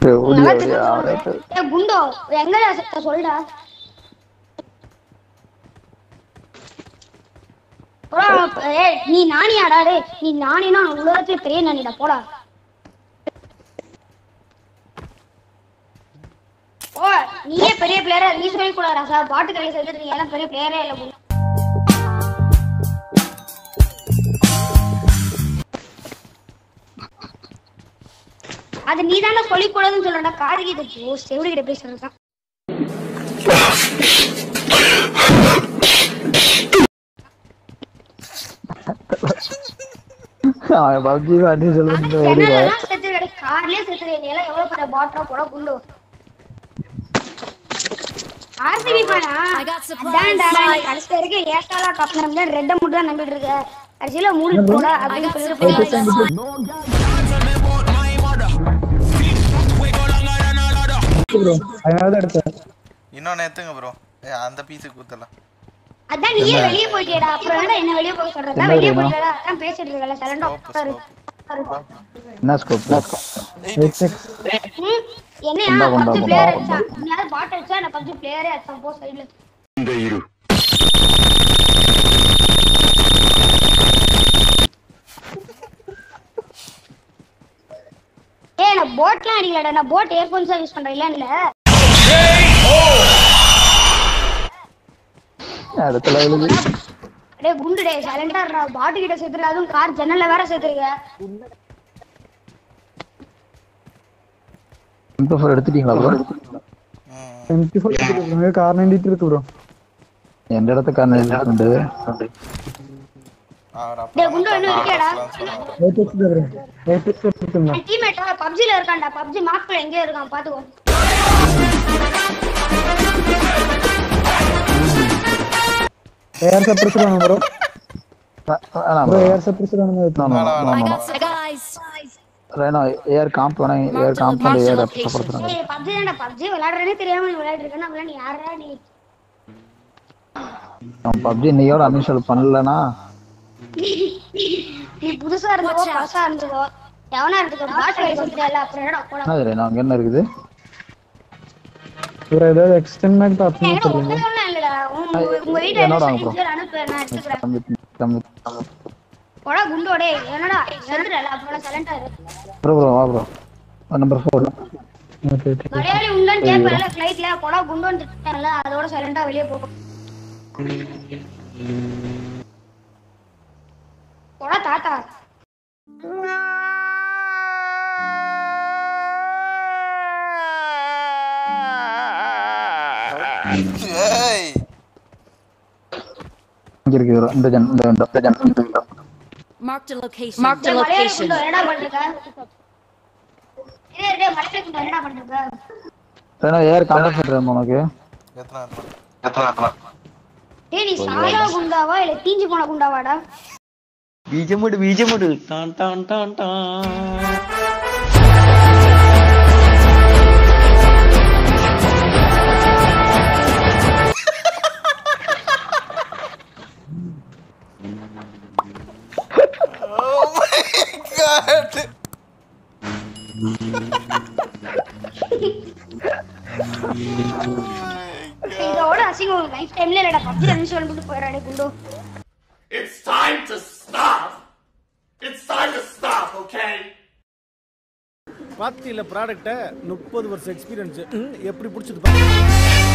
Right ஓடி நல்லா ஓடி தெரியும். ரைட்டு ஏய் குண்டோ எங்கடா செத்த சொல்டா போடா, ஏய், நீ நானியாடா டேய் நீ நானினா உலகத்துல பெரிய நானிடா போடா ஓ நீயே பெரிய பிளேயரா நீ சொல்லி கூட ராசா பாட்டு கையில சேர்த்துட்டு நீ எல்லாம் பெரிய பிளேயரே இல்ல குண்டு. அது நீ தானே சொல்லிக் கூடாதுன்னு சொல்லடா காது கிட்ட போ செவிடு கிட்ட பேசுறது தான் அவன் பப்ஜி பாட்டி சொல்லிட்டு ஓடிடுவான் ஜன்னலெல்லாம் செத்துருக்கடா கார்லயே செத்துரு நீ எல்லாம் எவ்வளவு பெரிய பாட்டா போட குண்டு ஆர்சிபி பாடா I got supplies. அதான்டா நீ கடைசி வரைக்கும் ஏஸ்டாலா கப் நம்பி ரெட்ட மட்டும் தான் நம்பிட்டு இருக்க கடைசியில மூடி போட அப்படின்னு சொல்லிட்டு போயிடுவாங்க. ப்ரோ அதனால தான் எடுத்தேன் இன்னொன்னு எத்துங்க ப்ரோ ஏ அந்த பீஸுக்கு ஊத்தலாம் அதான் நீயே வெளிய போயிட்டியடா அப்புறம் வேணா என்ன வெளிய போக சொல்றதா வெளிய போயிட்டடா அதான் பேசிட்டு இருக்கல சைலண்டா உட்காரு என்ன ஸ்கோப் எயிட் சிக்ஸ் ம், என்னையா கொண்டா, கொண்டா, பப்ஜி கொண்டா, பிளேயர் கொண்டா. அடிச்சா நீ யாரும் பாட் அடிச்சா நான் பப்ஜி பிளேயரே அடிச்சேன் போ சைடுல ஏய் நான் போட்லாம் அடிக்கலடா நான் போட் இயர்போன்ஸ் யூஸ் பண்றேன் இல்ல இல்ல அடுத்த லெவலுக்கு டேய் குண்டு டேய் சைலண்டா இருடா பாட்டு கிட்ட சேர்த்துரு அதுவும் கார் ஜன்னல்ல வேற சேர்த்துருக்க எம்பி ஃபோர் எடுத்துட்டீங்களா bro M D four Kar ninety இருக்கு ப்ரோ எந்த இடத்துக்கான இருக்கு அவர் டேய் குண்டு இன்னும் இருக்கியாடா eight six bro eight six எடுத்துங்க என் டீம்மேட்டா பப்ஜில இருக்கான்டா பப்ஜி மார்க்ல எங்கேயோ இருக்கான் பாத்துக்கோ ஏர் சப்ரஸர் வேணும் ப்ரோ வேணாம் ப்ரோ ஏர் சப்ரஸர் வேணும் எடுத்துங்க I got supplies. வேணாம் ஏர் காம்ப் வேணாம் ஏர் காம்ப் அண்ட் ஏர் படுத்துறாங்க ஏய் பப்ஜி தான்டா பப்ஜி விளையாடுறேனே தெரியாம நீ விளையாடிட்டு இருக்கேன்னா அப்பலாம் நீ யாரா நீ பப்ஜி இன்னையோட அன்இன்ஸ்டால் பண்ணலனா நீ புதுசா இருந்தவோ பழசா இருந்ததோ எவனா இருந்துக்கோ பாட்டு கைஸ் வந்துட்டல அப்புறம் என்னடா போடா என்னது நான் அங்க என்ன இருக்குது ப்ரோ ஏதாவது எக்ஸ்டெண்ட் மேக் ஆப்ஷன் என்கிட்ட சொல்லுங்க ஒண்ணுமே இல்லடா உங்க உங்க வீட்ல என்னோட என்ன அனுப்பு. செஞ்சு அனுப்பு நான் எடுத்துக்கிறேன் கம்மி கம்மி போடா குண்டோடே என்னடா வந்துடல அப்புறம் சைலண்டா இரு ப்ரோ ப்ரோ வா bro number four okay okay Malayali உண்டன்னு கேட்பல ஃப்ளைட்ல போடா குண்டோன்னு திட்டாங்கல்ல அதோட சைலண்டா வெளியே போ போடா தாத்தா ஏய் இங்க இருக்கு bro. இந்த ஜன் இந்த இந்த இந்த ஜன் இந்த இந்த. Marked a location. Marked a டேய், மலையாளி location. குண்டோ என்னடா பண்ணிருக்க டேய் டேய் மலையாளி குண்டோ என்னடா பண்ணிருக்க வேணா ஏர் காம்பன்சேட் உனக்கு எத்தனை எத்தனை டேய் நீ சாதா குண்டாவா இல்ல தீஞ்சு போன குண்டாவாடா ബീജമുട് ബീജമുട് ടാൻ ടാൻ ടാൻ ടാൻ Oh my god! இதோட அசிங்கம் லைஃப் டைம்ல இல்லடா பப்ஜி அன்இன்ஸ்டால் பண்ணிட்டு போயிடாடே குண்டோ It's time to stop. It's time to stop, okay? பாத்தியில ப்ராடக்ட்ட முப்பது வருஷம் எக்ஸ்பீரியன்ஸ் எப்படி பிடிச்சிட்டு